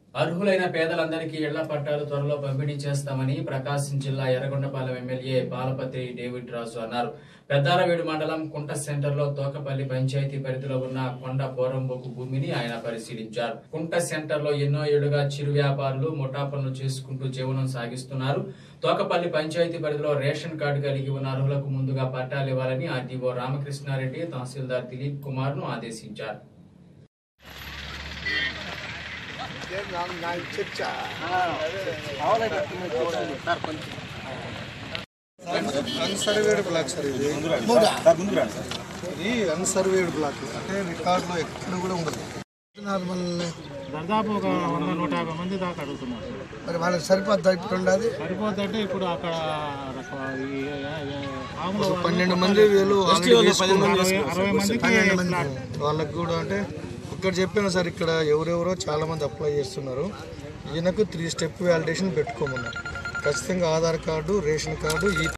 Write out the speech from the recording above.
అర్హులైన పేదలందరికీ ఇళ్ల పట్టాలు త్వరలో పంపిణీ చేస్తామని ప్రకాశం జిల్లా ఎర్రగొండపాలెం ఎమ్మెల్యే బాలపత్రి డేవిడ్ రాజు అన్నారు పెద్దారవీడు మండలం కుంట సెంటర్లో తోకపల్లి పంచాయతీ పరిధిలో ఉన్న కొండ పోరంబోకు భూమిని ఆయన పరిశీలించారు కుంట సెంటర్లో ఎన్నో ఏళ్లుగా చిరు వ్యాపారులు ముఠా పనులు చేసుకుంటూ జీవనం సాగిస్తున్నారు తోకపల్లి పంచాయతీ పరిధిలో రేషన్ కార్డు కలిగి ఉన్న అర్హులకు ముందుగా పట్టాలు ఇవ్వాలని ఆర్టీఓ రామకృష్ణారెడ్డి తహసీల్దార్ దిలీప్ కుమార్ ను ఆదేశించారు అన్సర్వేడ్ బ్లాక్ సార్ ఇది ఇది అన్సర్వేడ్ బ్లాక్ అంటే రికార్డులో ఎక్కడ కూడా ఉండదు నార్మల్ దాదాపు ఒక వంద నూట యాభై మంది దాకా అడుగుతున్నారు సార్. మరి వాళ్ళకి సరిపోద్దా ఇప్పుడు ఉండదు సరిపోతుంటే ఇప్పుడు అక్కడ రక- ఈ- ఈ- మామూలు వాళ్ళు పన్నెండు మంది వీళ్ళు already తీసుకున్నారు. అరవై అరవై మందికి పన్నెండు మంది ఫ్లాట్. వాళ్ళకి కూడా అంటే ఇక్కడ చెప్పాను సార్ ఇక్కడ ఎవరెవరో చాలా మంది అప్లై చేస్తున్నారు ఈయనకు త్రీ స్టెప్ వ్యాలిడేషన్ పెట్టుకోమన్నారు ఖచ్చితంగా ఆధార్ కార్డు రేషన్ కార్డు ఈ